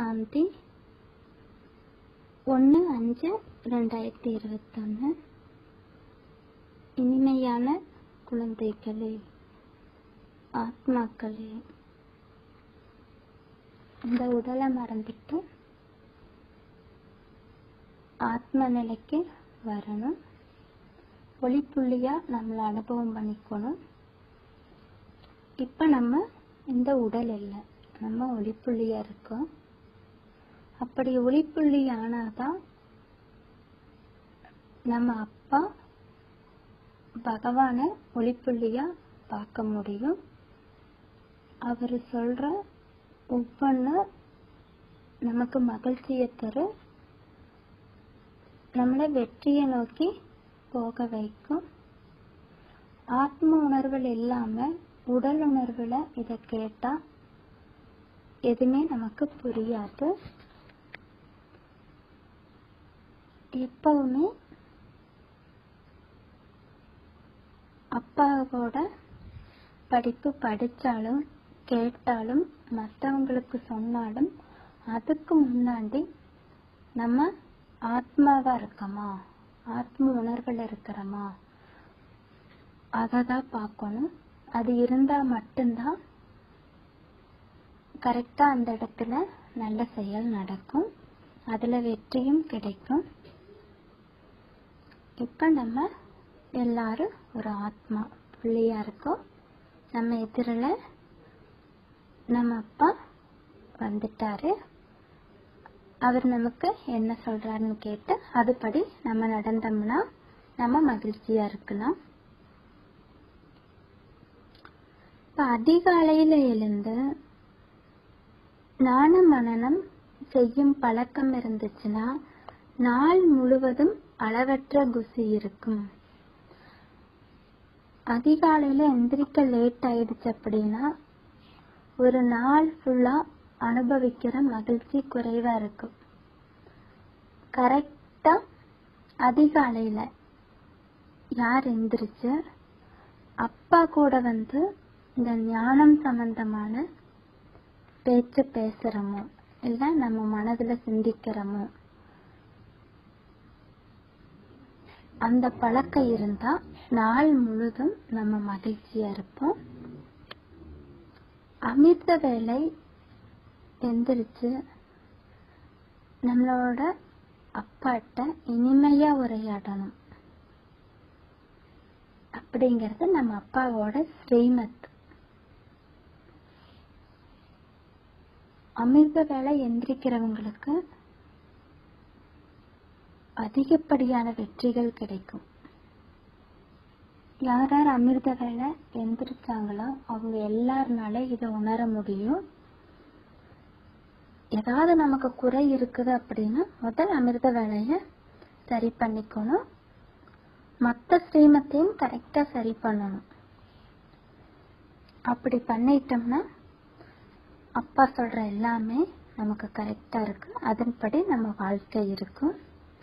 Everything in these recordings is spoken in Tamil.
சாந்தி ஒன்று அஞ்சு ரெண்டாயிரத்தி இருபத்தொன்று இனிமையான குழந்தைகளே ஆத்மாக்களே இந்த உடலை மறந்துட்டு ஆத்ம நிலைக்கு வரணும் ஒளிப்புள்ளியா நம்மளை அனுபவம் பண்ணிக்கணும் இப்ப நம்ம இந்த உடல் இல்லை நம்ம ஒளிப்புள்ளியா இருக்கோம் அப்படி ஒளிப்புள்ளி ஆனாதான் நம்ம அப்பா பகவான ஒளிப்புள்ளியா பார்க்க முடியும் அவர் சொல்ற ஒவ்வொன்று நமக்கு மகிழ்ச்சியை தரும் நம்மளை வெற்றியை நோக்கி போக வைக்கும் ஆத்ம உணர்வுகள் இல்லாம உடல் உணர்வுல இத கேட்டா எதுவுமே நமக்கு புரியாது எப்பவுமே அப்பாவோட படிப்பு படிச்சாலும் கேட்டாலும் மற்றவங்களுக்கு சொன்னாலும் அதுக்கு முன்னாடி நம்ம ஆத்மாவா இருக்கோமா ஆத்ம உணர்வுல இருக்கிறோமா அதை தான் பார்க்கணும் அது இருந்தா மட்டும்தான் கரெக்டா அந்த இடத்துல நல்ல செயல் நடக்கும் அதுல வெற்றியும் கிடைக்கும் இப்ப நம்ம எல்லாரும் ஒரு ஆத்மா புள்ளியா இருக்கோம் நம்ம எதிரில நம்ம அப்பா வந்துட்டாரு அவர் நமக்கு என்ன சொல்றாருன்னு கேட்டு அதுபடி நம்ம நடந்தோம்னா நம்ம மகிழ்ச்சியா இருக்கலாம் இப்ப அதிகாலையில எழுந்து ஞான மனனம் செய்யும் பழக்கம் இருந்துச்சுன்னா நாள் முழுவதும் அளவற்ற குசி இருக்கும் அதிகாலையில எந்திரிக்க லேட் ஆயிடுச்சு அப்படின்னா ஒரு நாள் ஃபுல்லா அனுபவிக்கிற மகிழ்ச்சி குறைவா இருக்கும் கரெக்டா அதிகாலையில யார் எந்திரிச்சு அப்பா கூட வந்து இந்த ஞானம் சம்பந்தமான பேச்சு பேசுறோமோ இல்ல நம்ம மனதுல சிந்திக்கிறோமோ அந்த பழக்கம் இருந்தா நாள் முழுதும் நம்ம மகிழ்ச்சியா இருப்போம் அமிர்த வேலை எந்திரிச்சு நம்மளோட அப்பாட்ட இனிமையா உரையாடணும் அப்படிங்கறது நம்ம அப்பாவோட ஸ்ரீமத் அமிர்த வேலை எந்திரிக்கிறவங்களுக்கு அதிகப்படியான வெற்றிகள் கிடைக்கும் யார் யார் அமிர்த வேலை எந்திரிச்சாங்களோ அவங்க எல்லாருனால இதை உணர முடியும் ஏதாவது நமக்கு குறை இருக்குது அப்படின்னா முதல் அமிர்த வேலைய சரி பண்ணிக்கணும் மற்ற ஸ்ரீமத்தையும் கரெக்டா சரி பண்ணணும் அப்படி பண்ணிட்டோம்னா அப்பா சொல்ற எல்லாமே நமக்கு கரெக்டா இருக்கு அதன்படி நம்ம வாழ்க்கை இருக்கும்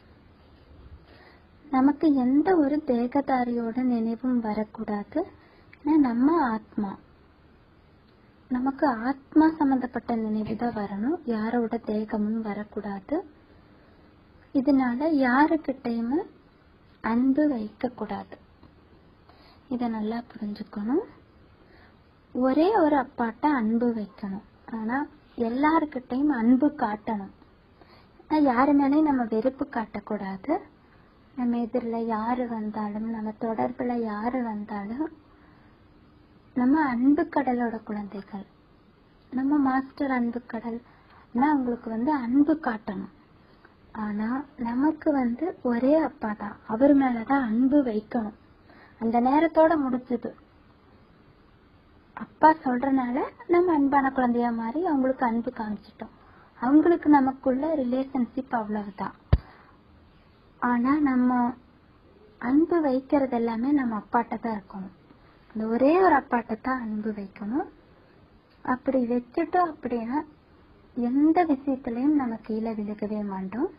நமக்கு எந்த ஒரு தேகதாரியோட நினைவும் வரக்கூடாது ஏன்னா நம்ம ஆத்மா நமக்கு ஆத்மா சம்பந்தப்பட்ட நினைவு தான் வரணும் யாரோட தேகமும் வரக்கூடாது இதனால யாருக்கிட்டையுமே அன்பு வைக்க கூடாது இத நல்லா புரிஞ்சுக்கணும் ஒரே ஒரு அப்பாட்ட அன்பு வைக்கணும் ஆனா எல்லாருக்கிட்டையும் அன்பு காட்டணும் யாரு மேலேயும் நம்ம வெறுப்பு காட்டக்கூடாது நம்ம எதிரில் யாரு வந்தாலும் நம்ம தொடர்புல யாரு வந்தாலும் நம்ம அன்பு கடலோட குழந்தைகள் நம்ம மாஸ்டர் அன்பு கடல் அவங்களுக்கு வந்து அன்பு காட்டணும் ஆனா நமக்கு வந்து ஒரே அப்பா தான் அவர் மேலதான் அன்பு வைக்கணும் அந்த நேரத்தோட முடிஞ்சது அப்பா சொல்றனால நம்ம அன்பான குழந்தையா மாறி அவங்களுக்கு அன்பு காமிச்சிட்டோம் அவங்களுக்கு நமக்குள்ள ரிலேஷன்ஷிப் அவ்வளவுதான் ஆனா நம்ம அன்பு வைக்கிறது எல்லாமே நம்ம அப்பாட்ட தான் இருக்கணும் அந்த ஒரே ஒரு அப்பாட்ட தான் அன்பு வைக்கணும் அப்படி வச்சுட்டோம் அப்படின்னா எந்த விஷயத்திலையும் நம்ம கீழே விழுகவே மாட்டோம்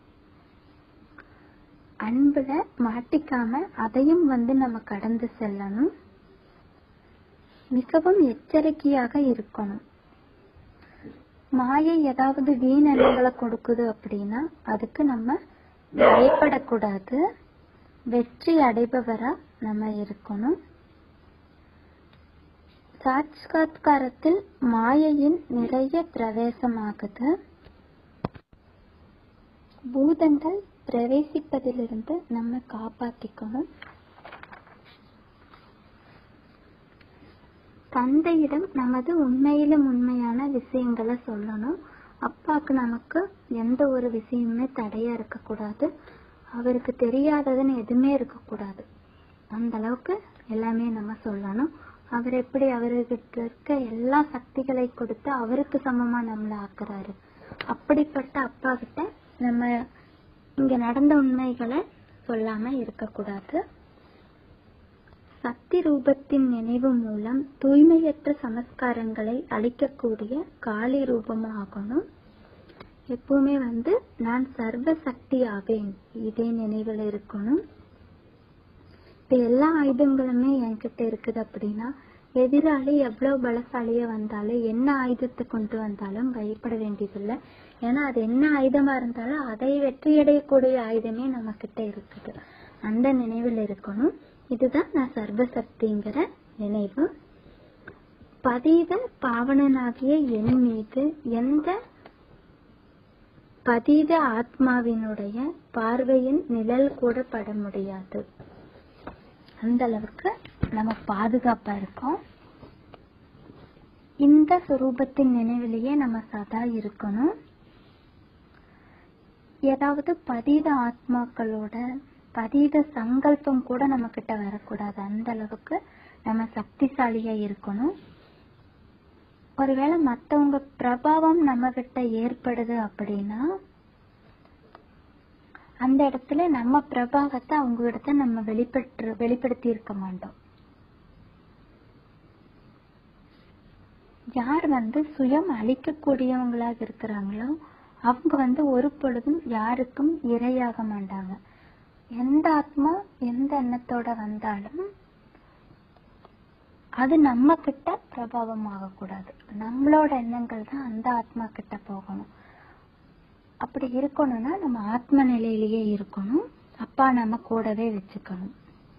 அன்புல மாட்டிக்காம அதையும் வந்து நம்ம கடந்து செல்லணும் மிகவும் எச்சரிக்கையாக இருக்கணும் மாயை ஏதாவது வீண் எண்ணங்களை கொடுக்குது அப்படின்னா அதுக்கு நம்ம பயப்படக்கூடாது வெற்றி அடைபவரா நம்ம இருக்கணும் சாட்சாத்காரத்தில் மாயையின் நிறைய பிரவேசமாகுது பூதங்கள் பிரவேசிப்பதிலிருந்து நம்ம காப்பாத்திக்கணும் தந்தையிடம் நமது உண்மையிலும் உண்மையான விஷயங்களை சொல்லணும் அப்பாக்கு நமக்கு எந்த ஒரு விஷயமுமே தடையா இருக்கக்கூடாது அவருக்கு தெரியாததுன்னு எதுவுமே இருக்கக்கூடாது அந்த அளவுக்கு எல்லாமே நம்ம சொல்லணும் அவர் எப்படி அவர்கிட்ட இருக்க எல்லா சக்திகளை கொடுத்து அவருக்கு சமமா நம்மள ஆக்குறாரு அப்படிப்பட்ட அப்பா கிட்ட நம்ம இங்க நடந்த உண்மைகளை சொல்லாம இருக்கக்கூடாது சக்தி ரூபத்தின் நினைவு மூலம் தூய்மையற்ற சமஸ்காரங்களை அழிக்கக்கூடிய காளி ரூபமாகணும் எப்பவுமே வந்து நான் சர்வ சக்தி ஆவேன் இதே நினைவில் இருக்கணும் இப்ப எல்லா ஆயுதங்களுமே என்கிட்ட இருக்குது அப்படின்னா எதிராளி எவ்வளவு பலசாலியா வந்தாலும் என்ன ஆயுதத்தை கொண்டு வந்தாலும் பயப்பட வேண்டியதில்லை ஏன்னா அது என்ன ஆயுதமா இருந்தாலும் அதை வெற்றியடையக்கூடிய ஆயுதமே நம்ம கிட்ட இருக்குது அந்த நினைவில் இருக்கணும் இதுதான் நான் சர்வசக்திங்கிற நினைவு பதீத பாவனனாகிய என் மீது எந்த பதீத ஆத்மாவினுடைய பார்வையின் நிழல் கூட பட முடியாது அந்த அளவுக்கு நம்ம பாதுகாப்பா இருக்கோம் இந்த சுரூபத்தின் நினைவிலேயே நம்ம சதா இருக்கணும் ஏதாவது பதீத ஆத்மாக்களோட பதீத சங்கல்பம் கூட நம்ம கிட்ட வரக்கூடாது அந்த அளவுக்கு நம்ம சக்திசாலியா இருக்கணும் ஒருவேளை மத்தவங்க பிரபாவம் நம்ம கிட்ட ஏற்படுது அப்படின்னா அந்த இடத்துல நம்ம பிரபாவத்தை அவங்க இடத்த நம்ம வெளிப்பட்டு வெளிப்படுத்தி இருக்க மாட்டோம் யார் வந்து சுயம் அழிக்கக்கூடியவங்களாக இருக்கிறாங்களோ அவங்க வந்து ஒரு பொழுதும் யாருக்கும் இரையாக மாட்டாங்க எந்த ஆத்மா எந்த எண்ணத்தோட வந்தாலும் அது நம்ம கிட்ட பிரபாவம் ஆகக்கூடாது நம்மளோட எண்ணங்கள் தான் அந்த ஆத்மா கிட்ட போகணும் அப்படி இருக்கணும்னா நம்ம ஆத்ம நிலையிலேயே இருக்கணும் அப்பா நம்ம கூடவே வச்சுக்கணும்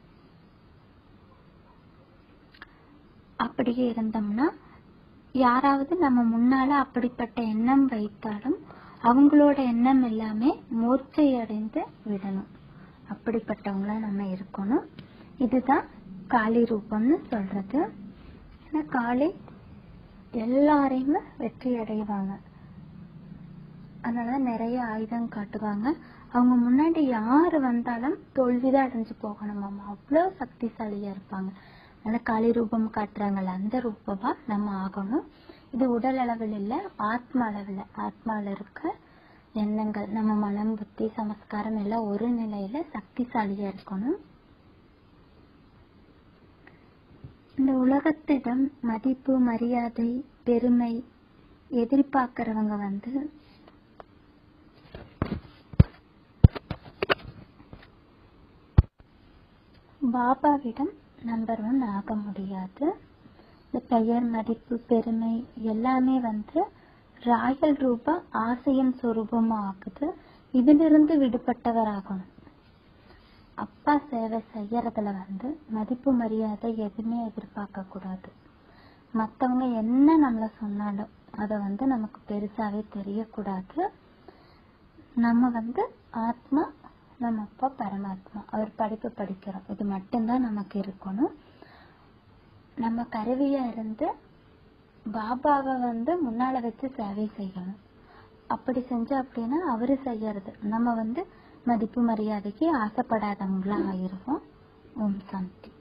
அப்படியே இருந்தோம்னா யாராவது நம்ம முன்னால அப்படிப்பட்ட எண்ணம் வைத்தாலும் அவங்களோட எண்ணம் எல்லாமே மூர்ச்சை அடைந்து விடணும் அப்படிப்பட்டவங்களா நம்ம இருக்கணும் இதுதான் காளி ரூபம்னு சொல்றது ஏன்னா காளி எல்லாரையுமே வெற்றி அடைவாங்க அதனால நிறைய ஆயுதம் காட்டுவாங்க அவங்க முன்னாடி யாரு வந்தாலும் தோல்விதான் அடைஞ்சு போகணுமாமா அவ்வளவு சக்திசாலியா இருப்பாங்க அதனால காளி ரூபம் காட்டுறாங்கல்ல அந்த ரூபமா நம்ம ஆகணும் இது உடல் அளவில் இல்ல ஆத்ம அளவில் ஆத்மால இருக்க எண்ணங்கள் நம்ம மனம் புத்தி சமஸ்காரம் எல்லாம் ஒரு நிலையில சக்திசாலியா இருக்கணும் இந்த உலகத்திடம் மதிப்பு மரியாதை பெருமை எதிர்பார்க்கறவங்க வந்து பாபாவிடம் நம்பர் ஒன் ஆக முடியாது இந்த பெயர் மதிப்பு பெருமை எல்லாமே வந்து ராயல் ரூப ஆசையின் சொரூபமா ஆகுது இதிலிருந்து விடுபட்டவராகணும் அப்பா சேவை செய்யறதுல வந்து மதிப்பு மரியாதை எதுவுமே எதிர்பார்க்க கூடாது மத்தவங்க என்ன நம்மள சொன்னாலும் அத வந்து நமக்கு பெருசாவே தெரியக்கூடாது நம்ம வந்து ஆத்மா நம்ம அப்பா பரமாத்மா அவர் படிப்பு படிக்கிறோம் இது மட்டும்தான் நமக்கு இருக்கணும் நம்ம கருவியா இருந்து பாபாவை வந்து முன்னால வச்சு சேவை செய்யணும் அப்படி செஞ்சோம் அப்படின்னா அவரு செய்யறது நம்ம வந்து மதிப்பு மரியாதைக்கு ஆசைப்படாதவங்களா ஆயிருவோம் ஓம் சாந்தி